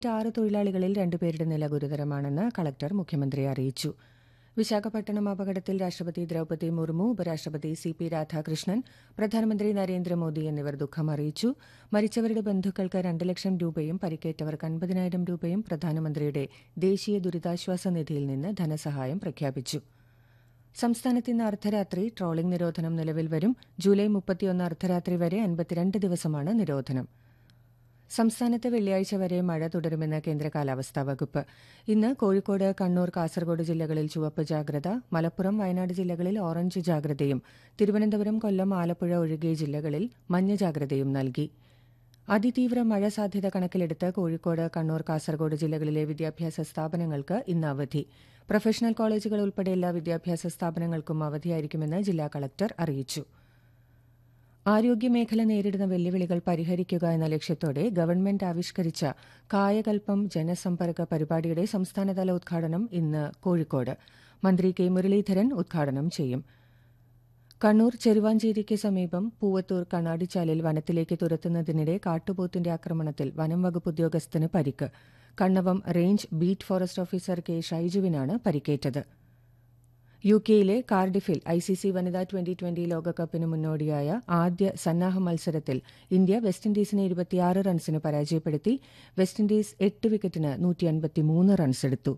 ആറ് തൊഴിലാളികളിൽ രണ്ടുപേരുടെ നില ഗുരുതരമാണെന്ന് കളക്ടർ മുഖ്യമന്ത്രിയെ അറിയിച്ചു വിശാഖപട്ടണം അപകടത്തിൽ രാഷ്ട്രപതി ദ്രൌപദി മുർമു ഉപരാഷ്ട്രപതി സി പി രാധാകൃഷ്ണൻ പ്രധാനമന്ത്രി നരേന്ദ്രമോദി എന്നിവർ ദുഃഖം അറിയിച്ചു മരിച്ചവരുടെ ബന്ധുക്കൾക്ക് രണ്ട് ലക്ഷം രൂപയും പരിക്കേറ്റവർക്ക് അൻപതിനായിരം രൂപയും പ്രധാനമന്ത്രിയുടെ ദേശീയ ദുരിതാശ്വാസ നിധിയിൽ നിന്ന് ധനസഹായം പ്രഖ്യാപിച്ചു സംസ്ഥാനത്ത് ഇന്ന് അർദ്ധരാത്രി ട്രോളിംഗ് നിരോധനം നിലവിൽ വരും ജൂലൈ മുപ്പത്തിയൊന്ന് അർദ്ധരാത്രി വരെ അൻപത്തിരണ്ട് ദിവസമാണ് നിരോധനം സംസ്ഥാനത്ത് വെള്ളിയാഴ്ച വരെ മഴ തുടരുമെന്ന് കേന്ദ്ര കാലാവസ്ഥാ വകുപ്പ് ഇന്ന് കോഴിക്കോട് കണ്ണൂർ കാസർഗോഡ് ജില്ലകളിൽ ചുവപ്പ് ജാഗ്രത മലപ്പുറം വയനാട് ജില്ലകളിൽ ഓറഞ്ച് ജാഗ്രതയും തിരുവനന്തപുരം കൊല്ലം ആലപ്പുഴ ഒഴികെ ജില്ലകളിൽ മഞ്ഞ ജാഗ്രതയും നൽകി അതിതീവ്ര മഴ സാധ്യത കണക്കിലെടുത്ത് കോഴിക്കോട് കണ്ണൂർ കാസർഗോഡ് ജില്ലകളിലെ വിദ്യാഭ്യാസ സ്ഥാപനങ്ങൾക്ക് ഇന്ന് അവധി പ്രൊഫഷണൽ കോളേജുകൾ ഉൾപ്പെടെ എല്ലാ വിദ്യാഭ്യാസ സ്ഥാപനങ്ങൾക്കും അവധിയായിരിക്കുമെന്ന് ജില്ലാ കളക്ടർ അറിയിച്ചു ആരോഗ്യമേഖല നേരിടുന്ന വെല്ലുവിളികൾ പരിഹരിക്കുക എന്ന ലക്ഷ്യത്തോടെ ഗവൺമെന്റ് ആവിഷ്കരിച്ച കായകൽപ്പം ജനസമ്പർക്ക പരിപാടിയുടെ സംസ്ഥാനതല ഉദ്ഘാടനം ഇന്ന് കോഴിക്കോട് മന്ത്രി കെ മുരളീധരൻ ഉദ്ഘാടനം ചെയ്യും കണ്ണൂർ ചെറുവാഞ്ചേരിക്ക് സമീപം പൂവത്തൂർ കണ്ണാടിച്ചാലിൽ വനത്തിലേക്ക് തുരത്തുന്നതിനിടെ കാട്ടുപോത്തിന്റെ ആക്രമണത്തിൽ വനം വകുപ്പ് ഉദ്യോഗസ്ഥന് പരിക്ക് Kannavam range beat forest officer K ഷൈജുവിനാണ് പരിക്കേറ്റത് യു കെയിലെ കാർഡിഫിൽ ഐ സി സി വനിതാ ട്വന്റി ട്വന്റി ലോകകപ്പിന് മുന്നോടിയായ ആദ്യ സന്നാഹ മത്സരത്തിൽ ഇന്ത്യ വെസ്റ്റ് ഇൻഡീസിനെ ഇരുപത്തിയാറ് റൺസിന് പരാജയപ്പെടുത്തി വെസ്റ്റ് ഇൻഡീസ് എട്ട് വിക്കറ്റിന് നൂറ്റി അൻപത്തിമൂന്ന് റൺസെടുത്തു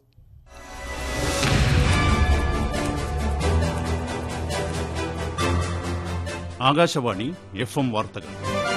ആകാശവാണി എഫ് എം വാർത്തകൾ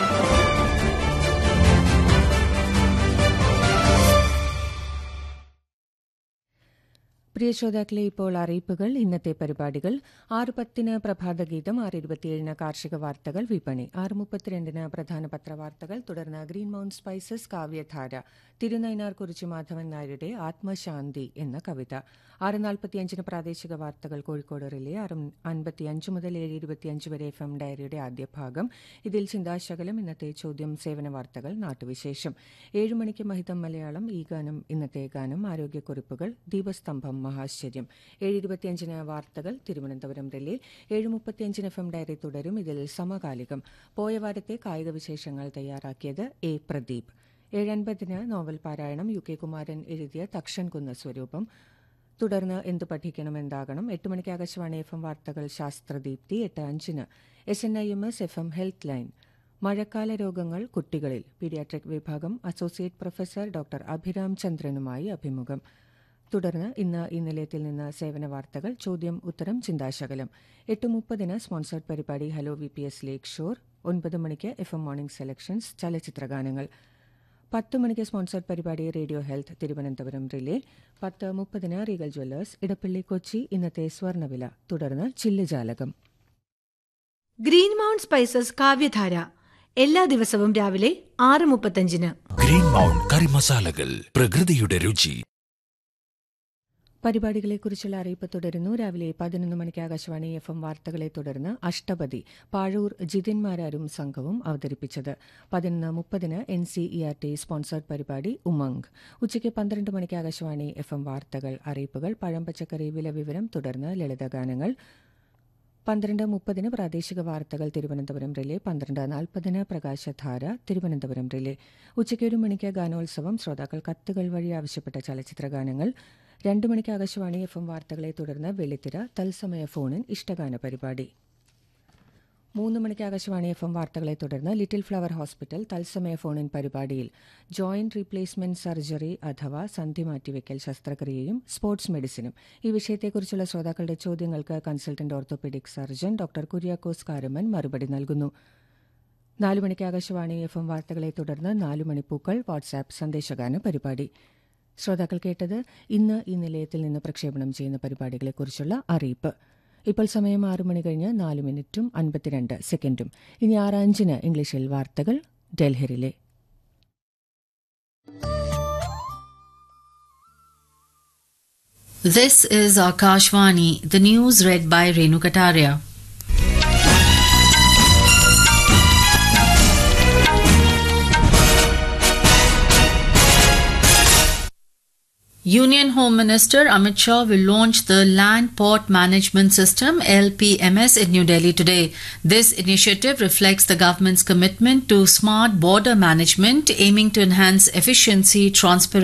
പ്രിയ ശ്രോതാക്കളെ ഇപ്പോൾ അറിയിപ്പുകൾ ഇന്നത്തെ പരിപാടികൾ ആറ് പത്തിന് പ്രഭാതഗീതം ആറ് ഇരുപത്തിയേഴിന് കാർഷിക വാർത്തകൾ വിപണി ആറ് മുപ്പത്തിരണ്ടിന് പ്രധാന പത്രവാർത്തകൾ തുടർന്ന് ഗ്രീൻ മൗണ്ട് സ്പൈസസ് കാവ്യധാര തിരുനൈനാർ കുറിച്ച് മാധവൻ നായരുടെ ആത്മശാന്തി എന്ന കവിത ആറ് നാൽപ്പത്തിയഞ്ചിന് പ്രാദേശിക വാർത്തകൾ കോഴിക്കോട് റിലേ ആറ് അൻപത്തിയഞ്ച് മുതൽ ഏഴ് ഇരുപത്തിയഞ്ച് വരെ എഫ് എം ഡയറിയുടെ ആദ്യ ഭാഗം ഇതിൽ ചിന്താശകലം ഇന്നത്തെ ചോദ്യം സേവന വാർത്തകൾ നാട്ടുവിശേഷം ഏഴ് മണിക്ക് മഹിതം മലയാളം ഈ ഗാനം ഇന്നത്തെ ഗാനം ആരോഗ്യക്കുറിപ്പുകൾ ദീപസ്തംഭം മഹാശ്ചര്യം ഏഴ് ഇരുപത്തിയഞ്ചിന് വാർത്തകൾ തിരുവനന്തപുരം റിലേ ഏഴ് മുപ്പത്തിയഞ്ചിന് എഫ് എം ഡയറി തുടരും ഇതിൽ സമകാലികം പോയ വാരത്തെ കായിക വിശേഷങ്ങൾ തയ്യാറാക്കിയത് എ പ്രദീപ് ഏഴൻപതിന് നോവൽ പാരായണം യു കെ കുമാരൻ എഴുതിയ തക്ഷൻ കുന്ന സ്വരൂപം തുടർന്ന് എന്ത് പഠിക്കണം എന്താകണം എട്ട് മണിക്ക് ആകാശവാണി എഫ് എം വാർത്തകൾ ശാസ്ത്രദീപ്തി എട്ട് അഞ്ചിന് S N I M S F M health line മഴക്കാല രോഗങ്ങൾ കുട്ടികളിൽ പീഡിയാട്രിക് വിഭാഗം അസോസിയേറ്റ് പ്രൊഫസർ ഡോക്ടർ അഭിരാം ചന്ദ്രനുമായി അഭിമുഖം തുടർന്ന് ഇന്ന് ഈ നിലയത്തിൽ നിന്ന് സേവന വാർത്തകൾ ചോദ്യം ഉത്തരം ചിന്താശകലം എട്ട് മുപ്പതിന് സ്പോൺസേഡ് പരിപാടി hello V P S Lakeshore ഒൻപത് മണിക്ക് എഫ് എം മോർണിംഗ് സെലക്ഷൻസ് ചലച്ചിത്രഗാനങ്ങൾ പത്ത് മണിക്ക് സ്പോൺസർഡ് പരിപാടി റേഡിയോ ഹെൽത്ത് തിരുവനന്തപുരം റിലേ പത്ത് മുപ്പതിന് റീഗൽ ജ്വല്ലേഴ്സ് ഇടപ്പള്ളി കൊച്ചി ഇന്നത്തെ സ്വർണ്ണവില തുടർന്ന് ചില്ലുജാലകം ഗ്രീൻ മൗണ്ട് സ്പൈസസ് കാവ്യധാര എല്ലാ ദിവസവും രാവിലെ ആറ് മുപ്പത്തഞ്ചിന് ഗ്രീൻ മൗണ്ട് കറി മസാലകൾ പ്രകൃതിയുടെ രുചി പരിപാടികളെക്കുറിച്ചുള്ള അറിയിപ്പ് തുടരുന്നു രാവിലെ പതിനൊന്ന് മണിക്ക് ആകാശവാണി എഫ് എം വാർത്തകളെ തുടർന്ന് അഷ്ടപതി പാഴൂർ ജിതിൻമാരാരും സംഘവും അവതരിപ്പിച്ചത് പതിനൊന്ന് മുപ്പതിന് N C E R T sponsored പരിപാടി ഉമംഗ് ഉച്ചയ്ക്ക് പന്ത്രണ്ട് മണിക്ക് ആകാശവാണി എഫ് എം വാർത്തകൾ അറിയിപ്പുകൾ പഴം പച്ചക്കറി വില വിവരം തുടർന്ന് ലളിതഗാനങ്ങൾ പന്ത്രണ്ട് മുപ്പതിന് പ്രാദേശിക വാർത്തകൾ തിരുവനന്തപുരം റിലേ പന്ത്രണ്ട് നാൽപ്പതിന് പ്രകാശധാര തിരുവനന്തപുരം റിലേ ഉച്ചയ്ക്ക് ഒരു മണിക്ക് ഗാനോത്സവം ശ്രോതാക്കൾ കത്തുകൾ വഴി ആവശ്യപ്പെട്ട ചലച്ചിത്ര ഗാനങ്ങൾ രണ്ടു മണിക്ക് ആകാശവാണി എഫ് എം വാർത്തകളെ തുടർന്ന് വെള്ളിത്തിര തത്സമയ ഫോണിൻ ഇഷ്ടഗാന പരിപാടി മൂന്ന് മണിക്ക് ആകാശവാണി എഫ് എം വാർത്തകളെ തുടർന്ന് ലിറ്റിൽ ഫ്ലവർ ഹോസ്പിറ്റൽ തത്സമയ ഫോണിൻ പരിപാടിയിൽ ജോയിന്റ് റീപ്ലേസ്മെന്റ് സർജറി അഥവാ സന്ധി മാറ്റിവെക്കൽ ശസ്ത്രക്രിയയും സ്പോർട്സ് മെഡിസിനും ഈ വിഷയത്തെക്കുറിച്ചുള്ള ശ്രോതാക്കളുടെ ചോദ്യങ്ങൾക്ക് consultant orthopaedic surgeon doctor Kuriakose Karaman മറുപടി നൽകുന്നു നാലു മണിക്ക് ആകാശവാണി എഫ് എം വാർത്തകളെ തുടർന്ന് നാലു മണിപ്പൂക്കൾ വാട്സാപ്പ് സന്ദേശഗാന പരിപാടി ശ്രോതാക്കൾ കേട്ടത് ഇന്ന് ഈ നിലയത്തിൽ നിന്ന് പ്രക്ഷേപണം ചെയ്യുന്ന പരിപാടികളെക്കുറിച്ചുള്ള അറിയിപ്പ് ഇപ്പോൾ സമയം ആറ് മണി കഴിഞ്ഞ് നാല് മിനിറ്റും അൻപത്തിരണ്ട് സെക്കൻഡും ഇനി ആറ് അഞ്ചിന് ഇംഗ്ലീഷിൽ വാർത്തകൾ ഡൽഹിയിലെ This is Akashvani, the news read by Renu Kataria. Union Home Minister Amit Shah will launch the Land Port Management System LPMS in New Delhi today. This initiative reflects the government's commitment to smart border management, aiming to enhance efficiency, transparency,